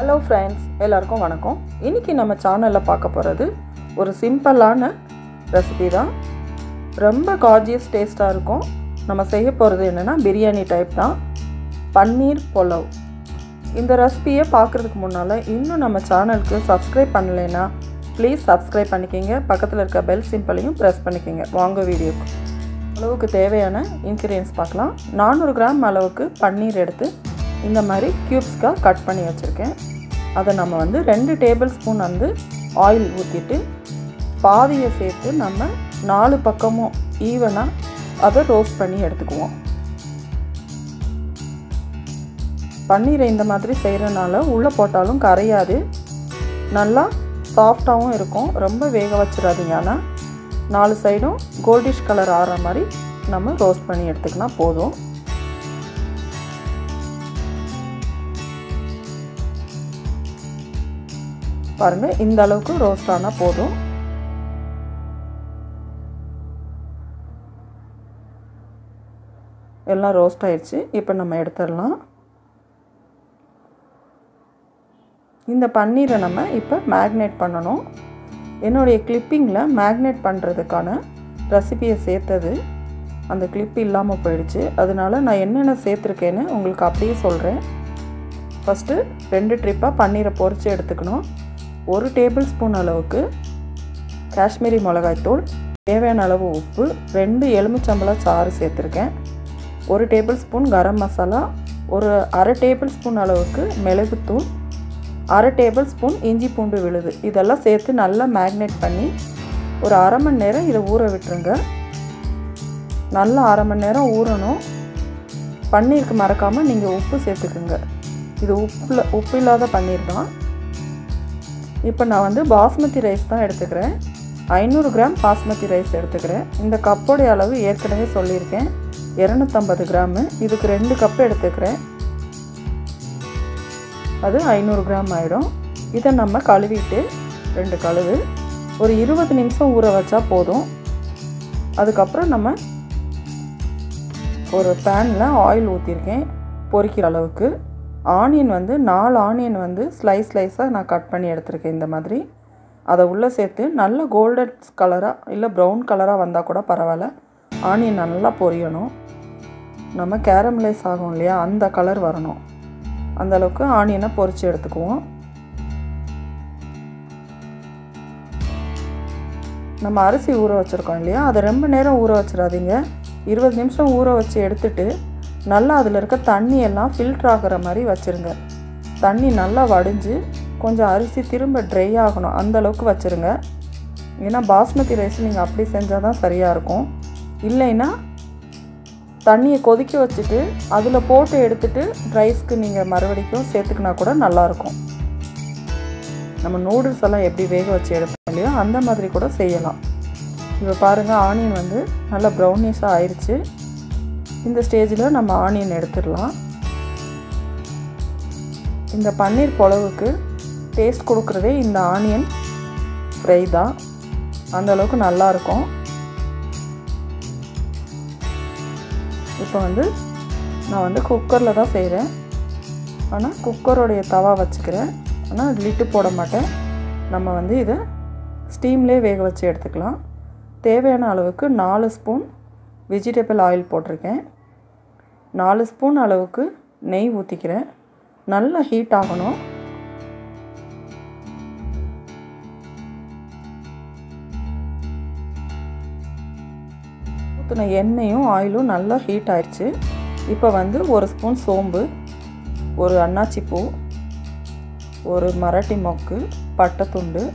hello friends எல்லாருக்கும் வணக்கம் இன்றைக்கி நம்ம சேனலில் பார்க்க போகிறது ஒரு சிம்பிளான ரெசிபி தான் ரொம்ப கார்ஜியஸ் டேஸ்ட்டாக இருக்கும் நம்ம செய்ய போகிறது என்னென்னா பிரியாணி டைப் தான் பன்னீர் புலவ் இந்த ரெசிபியை பார்க்குறதுக்கு முன்னால் இன்னும் நம்ம சேனலுக்கு சப்ஸ்கிரைப் பண்ணலைன்னா ப்ளீஸ் சப்ஸ்கிரைப் பண்ணிக்கோங்க பக்கத்தில் இருக்க பெல் சிம்பிளையும் ப்ரெஸ் பண்ணிக்கோங்க வாங்க வீடியோக்கு அளவுக்கு தேவையான இன்க்ரீடியன்ஸ் பார்க்கலாம் நானூறு கிராம் அளவுக்கு பன்னீர் எடுத்து இந்த மாதிரி க்யூப்ஸ்க்காக கட் பண்ணி வச்சுருக்கேன் அதை நம்ம வந்து ரெண்டு டேபிள் ஸ்பூன் வந்து ஆயில் ஊற்றிட்டு பாதியை சேர்த்து நம்ம நாலு பக்கமும் ஈவனாக அதை ரோஸ்ட் பண்ணி எடுத்துக்குவோம் பன்னீரை இந்த மாதிரி செய்கிறனால உள்ளே போட்டாலும் கரையாது நல்லா சாஃப்டாகவும் இருக்கும் ரொம்ப வேக வச்சிடாதீங்க ஆனால் நாலு சைடும் கோல்டிஷ் கலர் ஆகிற மாதிரி நம்ம ரோஸ்ட் பண்ணி எடுத்துக்கலாம் போதும் பாருங்கள் இந்த அளவுக்கு ரோஸ்ட் ஆனால் போதும் எல்லாம் ரோஸ்ட் ஆயிடுச்சு இப்போ நம்ம எடுத்துடலாம் இந்த பன்னீரை நம்ம இப்போ மேக்னேட் பண்ணணும் என்னுடைய கிளிப்பிங்கில் மேக்னேட் பண்ணுறதுக்கான ரெசிபியை சேர்த்தது அந்த கிளிப் இல்லாமல் போயிடுச்சு அதனால நான் என்னென்ன சேர்த்துருக்கேன்னு உங்களுக்கு அப்படியே சொல்கிறேன் ஃபஸ்ட்டு ரெண்டு ட்ரிப்பாக பன்னீரை பொறிச்சு எடுத்துக்கணும் ஒரு டேபிள் ஸ்பூன் அளவுக்கு காஷ்மீரி மிளகாய்த்தூள் தேவையான அளவு உப்பு ரெண்டு எலுமிச்சம்பழம் சாறு சேர்த்துருக்கேன் ஒரு டேபிள் ஸ்பூன் கரம் மசாலா ஒரு அரை டேபிள் ஸ்பூன் அளவுக்கு மிளகுத்தூள் அரை டேபிள் ஸ்பூன் இஞ்சி பூண்டு விழுது இதெல்லாம் சேர்த்து நல்லா மேக்னேட் பண்ணி ஒரு அரை மணி நேரம் இதை ஊற விட்டுருங்க நல்லா அரை மணி நேரம் ஊறணும் பன்னீருக்கு மறக்காமல் நீங்கள் உப்பு சேர்த்துக்குங்க இது உப்பில் உப்பு இல்லாத பன்னீர் தான் இப்போ நான் வந்து பாஸ்மதி ரைஸ் தான் எடுத்துக்கிறேன் ஐநூறு கிராம் பாஸ்மதி ரைஸ் எடுத்துக்கிறேன் இந்த கப்போடைய அளவு ஏற்கனவே சொல்லியிருக்கேன் இரநூத்தம்பது கிராமு இதுக்கு ரெண்டு கப் எடுத்துக்கிறேன் அது ஐநூறு கிராம் ஆகிடும் இதை நம்ம கழுவிட்டு ரெண்டு கழுவு ஒரு இருபது நிமிஷம் ஊற வச்சா போதும் அதுக்கப்புறம் நம்ம ஒரு பேனில் ஆயில் ஊற்றிருக்கேன் பொரிக்கிற அளவுக்கு ஆனியன் வந்து நாலு ஆனியன் வந்து ஸ்லைஸ் ஸ்லைஸாக நான் கட் பண்ணி எடுத்திருக்கேன் இந்த மாதிரி அதை உள்ளே சேர்த்து நல்ல கோல்டன் கலராக இல்லை ப்ரௌன் கலராக வந்தால் கூட பரவாயில்ல ஆனியன் நல்லா பொரியணும் நம்ம கேரமலைஸ் ஆகும் இல்லையா அந்த கலர் வரணும் அந்தளவுக்கு ஆனியனை பொரித்து எடுத்துக்குவோம் நம்ம அரிசி ஊற வச்சுருக்கோம் இல்லையா அதை ரொம்ப நேரம் ஊற வச்சிடாதீங்க இருபது நிமிஷம் ஊற வச்சு எடுத்துட்டு நல்லா அதில் இருக்க தண்ணி எல்லாம் ஃபில்ட்ரு ஆகிற மாதிரி வச்சுருங்க தண்ணி நல்லா வடிஞ்சு கொஞ்சம் அரிசி திரும்ப ட்ரை ஆகணும் அந்தளவுக்கு வச்சுருங்க ஏன்னா பாஸ்மதி ரைஸ் நீங்கள் அப்படி செஞ்சால் தான் சரியாக இருக்கும் இல்லைன்னா தண்ணியை கொதிக்க வச்சுட்டு அதில் போட்டு எடுத்துட்டு ரைஸ்க்கு நீங்கள் மறுபடிக்கும் சேர்த்துக்கினா கூட நல்லாயிருக்கும் நம்ம நூடுல்ஸ் எல்லாம் எப்படி வேக வச்சு எடுப்போம் இல்லையோ அந்த மாதிரி கூட செய்யலாம் இப்போ பாருங்கள் ஆனியன் வந்து நல்லா ப்ரௌனிஷாக ஆயிடுச்சு இந்த ஸ்டேஜில் நம்ம ஆனியன் எடுத்துடலாம் இந்த பன்னீர் புலவுக்கு டேஸ்ட் கொடுக்குறதே இந்த ஆனியன் ஃப்ரை தான் அந்தளவுக்கு நல்லாயிருக்கும் இப்போ வந்து நான் வந்து குக்கரில் தான் செய்கிறேன் ஆனால் குக்கருடைய தவா வச்சுக்கிறேன் ஆனால் லிட்டு போட மாட்டேன் நம்ம வந்து இதை ஸ்டீம்லேயே வேக வச்சு எடுத்துக்கலாம் தேவையான அளவுக்கு நாலு ஸ்பூன் வெஜிடபிள் ஆயில் போட்டிருக்கேன் நாலு ஸ்பூன் அளவுக்கு நெய் ஊற்றிக்கிறேன் நல்லா ஹீட் ஆகணும் ஊற்றின எண்ணெயும் ஆயிலும் நல்லா ஹீட் ஆயிடுச்சு இப்போ வந்து ஒரு ஸ்பூன் சோம்பு ஒரு அன்னாச்சி பூ ஒரு மராட்டி மொக்கு பட்டைத்துண்டு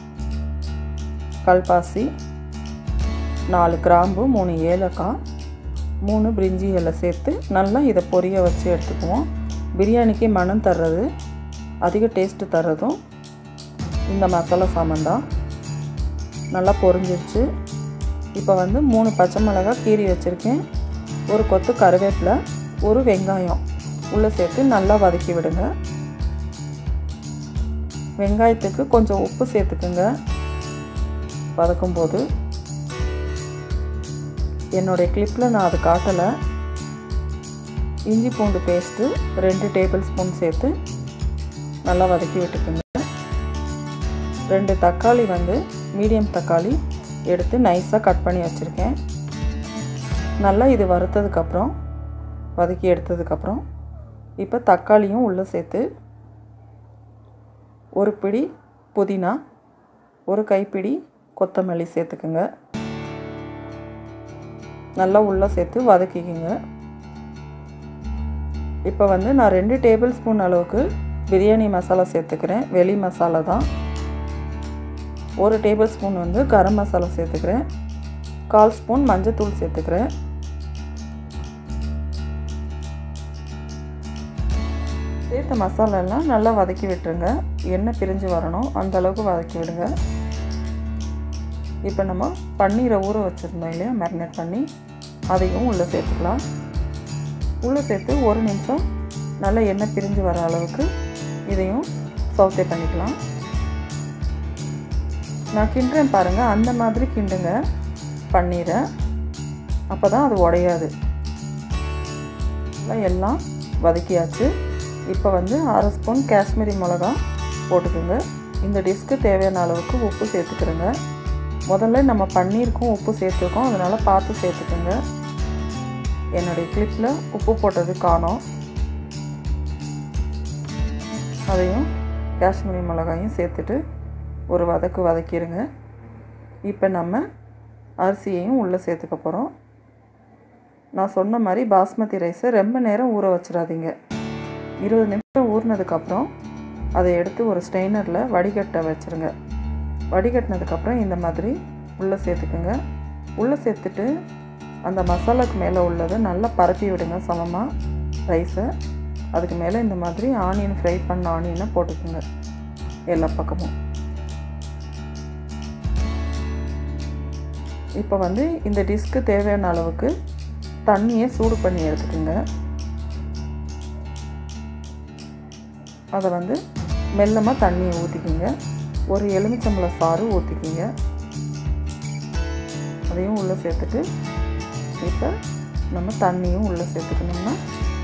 கல்பாசி நாலு கிராம்பு மூணு ஏலக்காய் மூணு பிரிஞ்சி இலை சேர்த்து நல்லா இதை பொரிய வச்சு எடுத்துக்குவோம் பிரியாணிக்கு மனம் தர்றது அதிக டேஸ்ட்டு தர்றதும் இந்த மசாலா சாமான் தான் நல்லா பொரிஞ்சிருச்சு இப்போ வந்து மூணு பச்சை மிளகாய் கீறி வச்சுருக்கேன் ஒரு கொத்து கருவேப்பிலை ஒரு வெங்காயம் உள்ளே சேர்த்து நல்லா வதக்கி விடுங்க வெங்காயத்துக்கு கொஞ்சம் உப்பு சேர்த்துக்குங்க வதக்கும்போது என்னுடைய கிளிப்பில் நான் அது காட்டலை இஞ்சி பூண்டு பேஸ்ட்டு ரெண்டு டேபிள் ஸ்பூன் சேர்த்து நல்லா வதக்கி விட்டுக்குங்க ரெண்டு தக்காளி வந்து மீடியம் தக்காளி எடுத்து நைஸாக கட் பண்ணி வச்சுருக்கேன் நல்லா இது வறுத்ததுக்கப்புறம் வதக்கி எடுத்ததுக்கப்புறம் இப்போ தக்காளியும் உள்ளே சேர்த்து ஒரு பிடி புதினா ஒரு கைப்பிடி கொத்தமல்லி சேர்த்துக்குங்க நல்லா உள்ளே சேர்த்து வதக்கிக்கிங்க இப்போ வந்து நான் ரெண்டு டேபிள் ஸ்பூன் அளவுக்கு பிரியாணி மசாலா சேர்த்துக்கிறேன் வெளி மசாலா தான் ஒரு டேபிள் ஸ்பூன் வந்து கரம் மசாலா சேர்த்துக்கிறேன் கால் ஸ்பூன் மஞ்சத்தூள் சேர்த்துக்கிறேன் சேர்த்த மசாலாலாம் நல்லா வதக்கி விட்டுருங்க எண்ணெய் பிரிஞ்சு வரணும் அந்த அளவுக்கு வதக்கி விடுங்க இப்போ நம்ம பன்னீரை ஊற வச்சுருந்தோம் இல்லையா மேரினேட் பண்ணி அதையும் உள்ளே சேர்த்துக்கலாம் உள்ளே சேர்த்து ஒரு நிமிஷம் நல்லா எண்ணெய் பிரிஞ்சு வர அளவுக்கு இதையும் சவுத்தே பண்ணிக்கலாம் நான் கிண்டுறேன் பாருங்கள் அந்த மாதிரி கிண்டுங்க பன்னீரை அப்போ தான் அது உடையாது எல்லாம் வதக்கியாச்சு இப்போ வந்து அரை ஸ்பூன் காஷ்மீரி மிளகா போட்டுக்கோங்க இந்த டிஷ்க்கு தேவையான அளவுக்கு உப்பு சேர்த்துக்கிறோங்க முதல்ல நம்ம பன்னீருக்கும் உப்பு சேர்த்துருக்கோம் அதனால் பார்த்து சேர்த்துக்கோங்க என்னுடைய கிளிப்பில் உப்பு போட்டது காணோம் அதையும் காஷ்மீரி மிளகாயும் சேர்த்துட்டு ஒரு வதக்கு வதக்கிடுங்க இப்போ நம்ம அரிசியையும் உள்ளே சேர்த்துக்க போகிறோம் நான் சொன்ன மாதிரி பாஸ்மதி ரைஸை ரொம்ப நேரம் ஊற வச்சிடாதீங்க இருபது நிமிஷம் ஊறினதுக்கப்புறம் அதை எடுத்து ஒரு ஸ்ட்ரெயினரில் வடிகட்ட வச்சுருங்க வடிகட்டினதுக்கப்புறம் இந்த மாதிரி உள்ளே சேர்த்துக்குங்க உள்ளே சேர்த்துட்டு அந்த மசாலாக்கு மேலே உள்ளதை நல்லா பரப்பி விடுங்க சமமாக ரைஸை அதுக்கு மேலே இந்த மாதிரி ஆனியன் ஃப்ரை பண்ண ஆனியனை போட்டுக்குங்க எல்லா பக்கமும் இப்போ வந்து இந்த டிஷ்க்கு தேவையான அளவுக்கு தண்ணியை சூடு பண்ணி எடுத்துக்கோங்க அதை வந்து மெல்லமாக தண்ணியை ஊற்றிக்கிங்க ஒரு எலுமிச்சம்பழம் சாறு ஊற்றிக்கிங்க அதையும் உள்ளே சேர்த்துட்டு இப்போ நம்ம தண்ணியும் உள்ளே சேர்த்துக்கணும்னா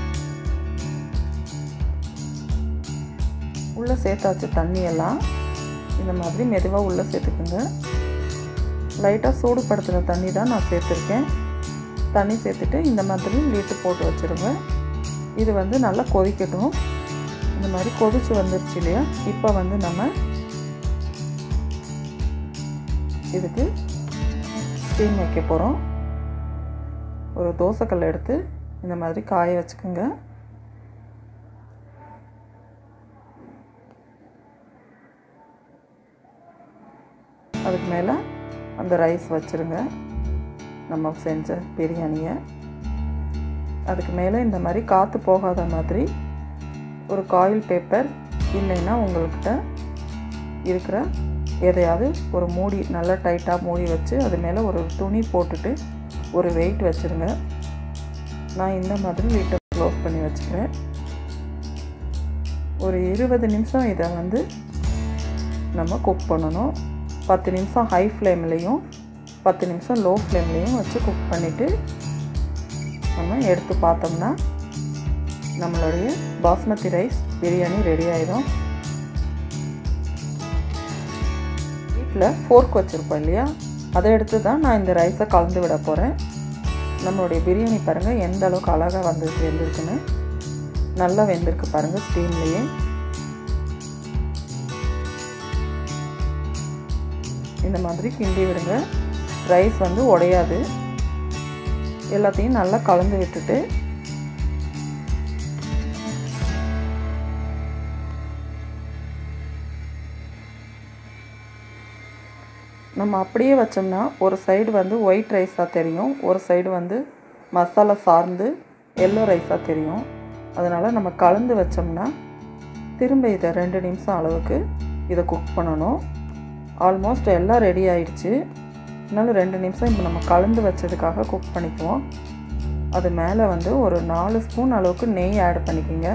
உள்ளே சேர்த்தாச்சு தண்ணியெல்லாம் இந்த மாதிரி மெதுவாக உள்ளே சேர்த்துக்குங்க லைட்டாக சூடுபடுத்தின தண்ணி தான் நான் சேர்த்துருக்கேன் தண்ணி சேர்த்துட்டு இந்த மாதிரி லீட்டு போட்டு வச்சுருங்க இது வந்து நல்லா கொதிக்கட்டும் இந்த மாதிரி கொதிச்சு வந்துருச்சு இல்லையா இப்போ வந்து நம்ம இதுக்கு ஸ்டீம் வைக்க போகிறோம் ஒரு தோசைக்கல் எடுத்து இந்த மாதிரி காய வச்சுக்கோங்க அதுக்கு மேலே அந்த ரைஸ் வச்சுருங்க நம்ம செஞ்ச பிரியாணியை அதுக்கு மேலே இந்த மாதிரி காற்று போகாத மாதிரி ஒரு காயில் பேப்பர் இல்லைன்னா உங்கள்கிட்ட இருக்கிற எதையாவது ஒரு மூடி நல்லா டைட்டாக மூடி வச்சு அது மேலே ஒரு துணி போட்டுட்டு ஒரு வெயிட் வச்சுருங்க நான் இந்த மாதிரி லிட்டர் க்ளோஸ் பண்ணி வச்சுக்கிறேன் ஒரு இருபது நிமிஷம் இதை வந்து நம்ம குக் பண்ணணும் பத்து நிமிஷம் ஹை ஃப்ளேம்லேயும் பத்து நிமிஷம் லோ ஃப்ளேம்லேயும் வச்சு குக் பண்ணிவிட்டு நம்ம எடுத்து பார்த்தோம்னா நம்மளுடைய பாஸ்மதி ரைஸ் பிரியாணி ரெடி ஆயிடும் வீட்டில் ஃபோர்க் வச்சுருப்போம் இல்லையா அதை எடுத்து தான் நான் இந்த ரைஸை கலந்து விட போகிறேன் நம்மளுடைய பிரியாணி பாருங்கள் எந்த அளவுக்கு அழகாக வந்து வெந்திருக்குன்னு நல்லா வெந்திருக்கு பாருங்கள் ஸ்டீம்லேயே இந்த மாதிரி கிண்டி விடுங்க ரைஸ் வந்து உடையாது எல்லாத்தையும் நல்லா கலந்து விட்டுட்டு நம்ம அப்படியே வச்சோம்னா ஒரு சைடு வந்து ஒயிட் ரைஸாக தெரியும் ஒரு சைடு வந்து மசாலா சார்ந்து எல்லோ ரைஸாக தெரியும் அதனால் நம்ம கலந்து வச்சோம்னா திரும்ப இதை ரெண்டு நிமிஷம் அளவுக்கு இதை குக் பண்ணணும் ஆல்மோஸ்ட் எல்லாம் ரெடி ஆயிடுச்சு இருந்தாலும் ரெண்டு நிமிஷம் இப்போ நம்ம கலந்து வச்சதுக்காக குக் பண்ணிக்குவோம் அது மேலே வந்து ஒரு நாலு ஸ்பூன் அளவுக்கு நெய் ஆட் பண்ணிக்கோங்க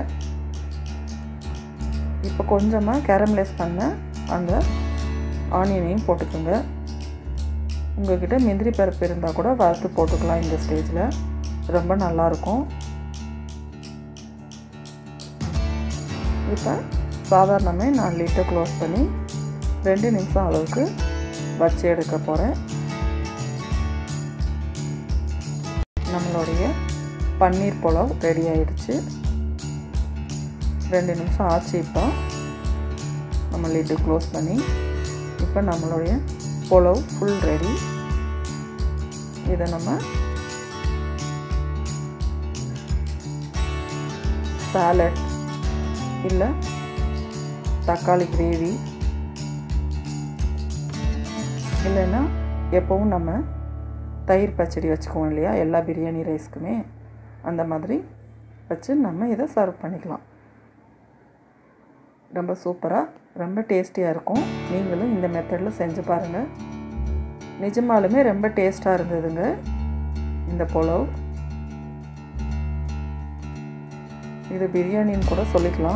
இப்போ கொஞ்சமாக கேரமலைஸ் பண்ண அந்த ஆனியனையும் போட்டுக்கோங்க உங்கள்கிட்ட முந்திரி பருப்பு இருந்தால் கூட வறுத்து போட்டுக்கலாம் இந்த ஸ்டேஜில் ரொம்ப நல்லாயிருக்கும் இப்போ சாதாரணமே நான் லிட்டை க்ளோஸ் பண்ணி ரெண்டு நிமிஷம் அளவுக்கு வச்சு எடுக்க போகிறேன் நம்மளுடைய பன்னீர் புலாவ் ரெடி ஆயிடுச்சு ரெண்டு நிமிஷம் ஆச்சு இப்போ நம்ம லிட்டு க்ளோஸ் பண்ணி இப்போ நம்மளுடைய புலாவ் ஃபுல் ரெடி இதை நம்ம சாலட் இல்லை தக்காளி கிரேவி இல்லைன்னா எப்போவும் நம்ம தயிர் பச்சடி வச்சுக்குவோம் இல்லையா எல்லா பிரியாணி ரைஸ்க்குமே அந்த மாதிரி வச்சு நம்ம இதை சர்வ் பண்ணிக்கலாம் ரொம்ப சூப்பராக ரொம்ப டேஸ்டியாக இருக்கும் நீங்களும் இந்த மெத்தடில் செஞ்சு பாருங்கள் நிஜமாலுமே ரொம்ப டேஸ்ட்டாக இருந்ததுங்க இந்த புலவ் இது பிரியாணின்னு கூட சொல்லிக்கலாம்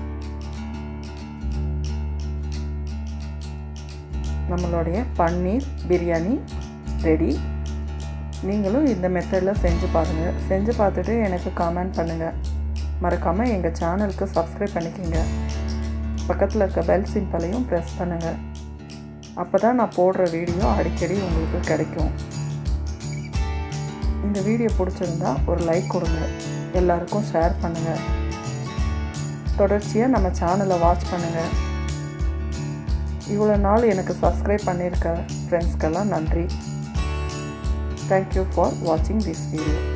நம்மளுடைய பன்னீர் பிரியாணி ரெடி நீங்களும் இந்த மெத்தடில் செஞ்சு பாருங்கள் செஞ்சு பார்த்துட்டு எனக்கு கமெண்ட் பண்ணுங்கள் மறக்காமல் எங்கள் சேனலுக்கு சப்ஸ்கிரைப் பண்ணிக்கோங்க பக்கத்தில் இருக்க பெல் சிம்பலையும் ப்ரெஸ் பண்ணுங்கள் அப்போ தான் நான் போடுற வீடியோ அடிக்கடி உங்களுக்கு கிடைக்கும் இந்த வீடியோ பிடிச்சிருந்தா ஒரு லைக் கொடுங்க எல்லாருக்கும் ஷேர் பண்ணுங்கள் தொடர்ச்சியாக நம்ம சேனலை வாட்ச் பண்ணுங்கள் இவ்வளோ நாள் எனக்கு சப்ஸ்கிரைப் பண்ணியிருக்க ஃப்ரெண்ட்ஸ்க்கெல்லாம் நன்றி தேங்க்யூ ஃபார் வாட்சிங் திஸ் வீடியோ